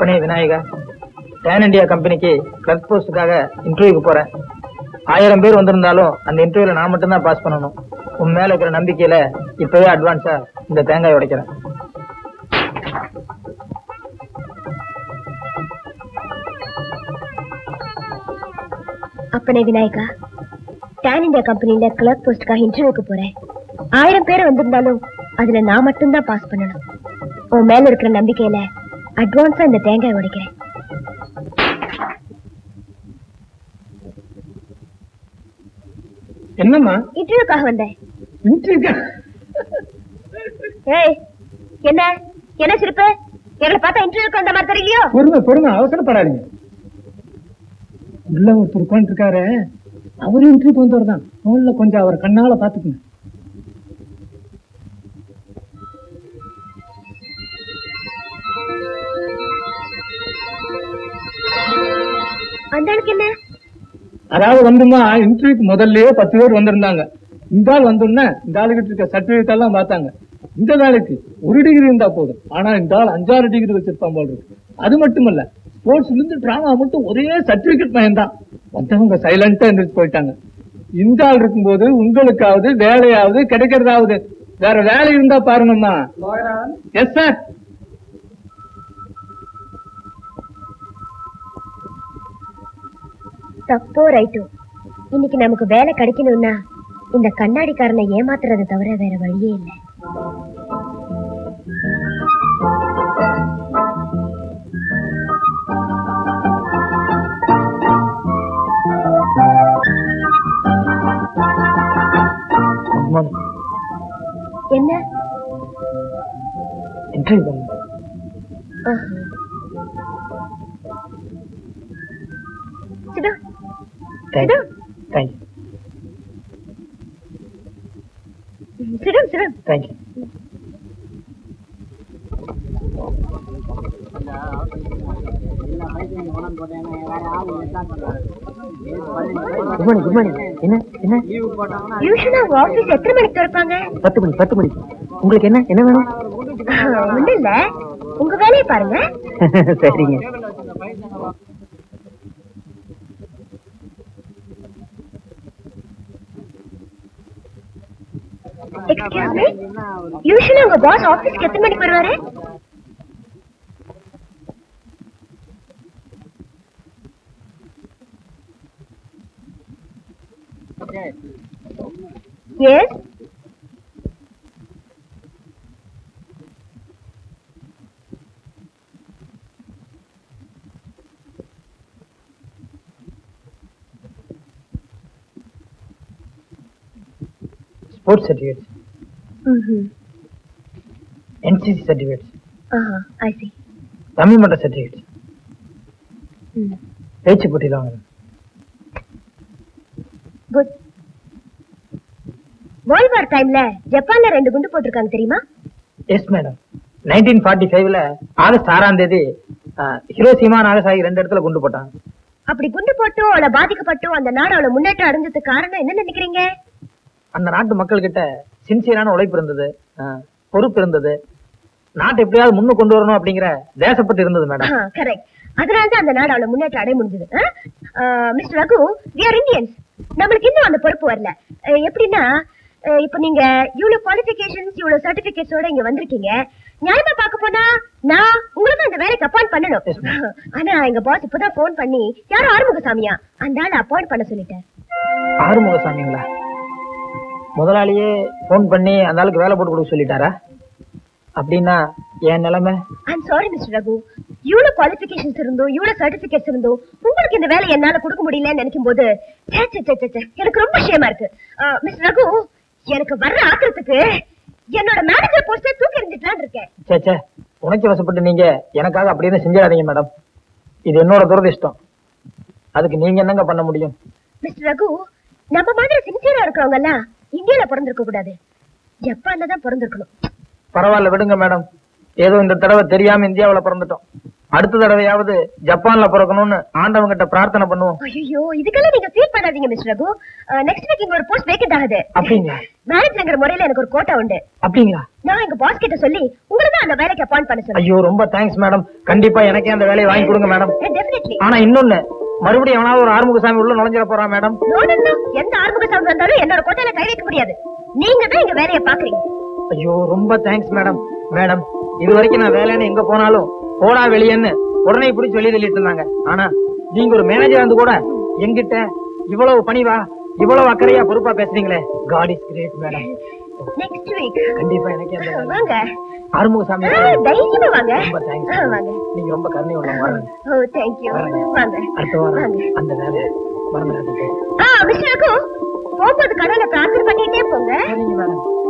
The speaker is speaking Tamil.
அப்பனே விநாயகா டேன் இந்தியா கம்பெனிக்கு கிளர்க் போஸ்டுக்காக இன்டர்வியூக்கு போறேன் ஆயிரம் பேர் வந்திருந்தாலும் அந்த இன்டர்வியூல நான் மட்டும்தான் பாஸ் பண்ணணும் உன் மேல இருக்கிற நம்பிக்கையில இப்பவே அட்வான்ஸா இந்த தேங்காய் உடைக்கிறேன் அப்பனே விநாயகா டேன் இந்தியா கம்பெனில கிளர்க் போஸ்டுக்காக இன்டர்வியூக்கு போறேன் ஆயிரம் பேர் வந்திருந்தாலும் அதுல நான் மட்டும்தான் பாஸ் பண்ணணும் உன் மேல இருக்கிற நம்பிக்கையில அட்வான்ஸா இந்த தேங்காய் உடைக்கிறேன் என்னம்மா இன்டர்வியூக்காக வந்தேன் இன்டர்வியூ ஏய் என்ன என்ன சிரிப்பு எங்களை பார்த்தா இன்டர்வியூக்கு வந்த மாதிரி தெரியலையோ பொறுமை பொறுமை அவசரப்படாதீங்க உள்ள ஒருத்தர் உட்காந்து இருக்காரு அவரு இன்டர்வியூக்கு வந்தவர் தான் முதல்ல கொஞ்சம் அவர் கண்ணால பாத்துக்குங்க அந்த ஆளுக்கு என்ன அதாவது வந்துமா இன்டர்வியூக்கு முதல்லயே பத்து பேர் வந்திருந்தாங்க இந்த ஆள் வந்தோடனே இந்த ஆளுகிட்ட இருக்க சர்டிபிகேட் எல்லாம் பார்த்தாங்க இந்த நாளுக்கு ஒரு டிகிரி இருந்தா போதும் ஆனா இந்த ஆள் அஞ்சாறு டிகிரி வச்சிருப்பான் போல இருக்கு அது மட்டுமல்ல ஸ்போர்ட்ஸ்ல இருந்து டிராமா மட்டும் ஒரே சர்டிபிகேட் பையன் தான் வந்தவங்க சைலண்டா எந்திரிச்சு போயிட்டாங்க இந்த ஆள் இருக்கும்போது உங்களுக்காவது வேலையாவது கிடைக்கிறதாவது வேற வேலை இருந்தா பாருங்கம்மா எஸ் சார் தப்போ ரைட்டோ இன்னைக்கு நமக்கு வேலை கிடைக்கணும்னா இந்த கண்ணாடிக்காரனை ஏமாத்துறதை தவிர வேற வழியே இல்லை என்ன இன்டர்வியூ பண்ணுங்க ஆஹா. Sit, thank you thank you sit, sit. Thank you good morning good morning என்ன என்ன யூசுவலா உங்க ஆபீஸ் எத்தனை மணிக்கு திறப்பாங்க பத்து மணி பத்து மணிக்கு உங்களுக்கு என்ன என்ன வேணும் ஒண்ணு இல்ல உங்க வேலையை பாருங்க சரிங்க எக்ஸ்கியூஸ் மீ யூசுவலா உங்க பாஸ் ஆபீஸ்க்கு எத்தனை மணிக்கு வருவாரு எஸ் ஸ்போர்ட்ஸ் சர்டிஃபிகேட்ஸ் ம்ஹும் என்சிசி சர்டிஃபிகேட்ஸ் ஆஹா ஐ சி தமிழ் மட்ட சர்டிஃபிகேட்ஸ் ம் பேச்சு போட்டியில் வாங்கணும் குட் வேர்ல்ட் வார் டைம்ல ஜப்பான்ல ரெண்டு குண்டு போட்டிருக்காங்க தெரியுமா எஸ் மேடம் நைன்டீன் ஃபார்ட்டி ஃபைவ்ல ஆகஸ்ட் ஆறாம் தேதி ஹிரோசிமா நாகசாகி ரெண்டு இடத்துல குண்டு போட்டாங்க அப்படி குண்டு போட்டோ அவளை பாதிக்கப்பட்டோ அந்த நாடு அவளை முன்னேற்றம் அடைஞ்சதுக்கு காரணம் என்ன நினைக்கிறீங்க அந்த நாட்டு மக்கள் கிட்ட சின்சியரான உழைப்பு இருந்தது ஆஹ், பொறுப்பு இருந்தது நாட்டை எப்படியாவது முன்னு கொண்டு வரணும் அப்படிங்கிற தேசப்பட்டு இருந்தது மேடம் கரெக்ட் அதனால தான் அந்த நாடு அவளை முன்னேற்றம் அடைய முடிஞ்சது mister Raghu we are Indians நம்மளுக்கு இன்னும் அந்த பொறுப்பு வரல அஹ், எப்படின்னா அஹ், இப்ப நீங்க இவ்வளவு குவாலிபிகேஷன்ஸ் இவ்வளவு சர்டிபிகேட்ஸோட இங்க வந்திருக்கீங்க நியாயமா பார்க்க போனா நான் உங்களுக்கு அந்த வேலைக்கு அப்பாயிண்ட் பண்ணணும் ஆனா எங்க பாஸ் இப்பதான் ஃபோன் பண்ணி யாரும் ஆறுமுகசாமியா அந்த ஆளை அப்பாயிண்ட் பண்ண சொல்லிட்டார் ஆறுமுகசாமிங்களா முதலாளியே ஃபோன் பண்ணி அந்த ஆளுக்கு வேலை போட்டு கொடுக்க சொல்லிட்டாரா அப்படின்னா என் நிலைமை ஐம் சாரி மிஸ்டர் ரகு இவ்வளவு குவாலிபிகேஷன்ஸ் இருந்தோம் இவ்வளவு சர்டிபிகேட்ஸ் இருந்தோம் உங்களுக்கு இந்த வேலை என்னால கொடுக்க முடியலன்னு நினைக்கும் போது ச்சே, ச்சே, ச்சே, ச்சே, ச்சே, எனக்கு ரொம்ப விஷயமா இருக்கு மிஸ்டர் ரகு எனக்கு வர்ற ஆத்திரத்துக்கு என்னோட மேனேஜர் போஸ்டே தூக்கி எறிஞ்சிட்டலாம்னு இருக்கேன் சே சே உணர்ச்சி வசப்பட்டு நீங்க எனக்காக அப்படி எதுவும் செஞ்சிடாதீங்க மேடம் இது என்னோட துரதிஷ்டம் அதுக்கு நீங்க என்னங்க பண்ண முடியும் மிஸ்டர் ரகு நம்ம மாதிரி சின்சியரா இருக்கிறவங்க எல்லாம் இந்தியால பிறந்திருக்க கூடாது ஜப்பான்ல தான் பிறந்திருக்கணும் பரவாயில்ல விடுங்க மேடம் ஏதோ இந்த தடவை தெரியாம இந்தியாவுல பிறந்துட்டோம் அடுத்த தடவையாவது ஜப்பான்ல பிறக்கணும்னு ஆண்டவன் கிட்ட பிரார்த்தனை பண்ணுவோம் ஐயோ இதுக்கெல்லாம் நீங்க ஃபீல் பண்ணாதீங்க மிஸ்டர் ரகு நெக்ஸ்ட் வீக் இங்க ஒரு போஸ்ட் வேக்கண்ட் ஆகுது அப்படிங்களா மேனேஜர்ங்கிற முறையில எனக்கு ஒரு கோட்டா உண்டு அப்படிங்களா நான் எங்க பாஸ் கிட்ட சொல்லி உங்களுக்கு தான் அந்த வேலைக்கு அப்பாயிண்ட் பண்ண சொன்னேன் ஐயோ ரொம்ப தேங்க்ஸ் மேடம் கண்டிப்பா எனக்கே அந்த வேலையை வாங்கி கொடுங்க மேடம் டெஃபினெட்லி ஆனா இன்னொன்னு மறுபடியும் எவனாவது ஒரு ஆறுமுகசாமி உள்ள நுழைஞ்சிட போறான் மேடம் எந்த ஆரம்ப சாமி வந்தாலும் என்னோட கோட்டையில கை வைக்க முடியாது நீங்க தான் எங்க வேலையை பாக்குறீங்க ஐயோ ரொம்ப தேங்க்ஸ் மேடம் மேடம் இது வரைக்கும் நான் வேலைன்னு எங்க போனாலும் போடா வெளியேன்னு உடனே இப்படி சொல்லி சொல்லிட்டு இருந்தாங்க ஆனா நீங்க ஒரு மேனேஜர் வந்து கூட எங்கிட்ட இவ்வளவு பணிவா இவ்வளவு அக்கறையா பொறுப்பா பேசுறீங்களே god is great madam next week கண்டிப்பா எனக்கே அந்த வேலை. வாங்க ஆறுமுகசாமி ஆ, தைரியமா வாங்க ரொம்ப தேங்க்ஸ் ஆ, வாங்க நீங்க ரொம்ப கருணை உள்ள வாங்க ஓ தேங்க்யூ வாங்க அடுத்த வாரம் வாங்க அந்த வேலை மறந்துடாதீங்க ஆ மிஸ்டர் ரகு போகும்போது கடவுளை பிரார்த்தனை பண்ணிட்டே போங்க சரிங்க மேடம்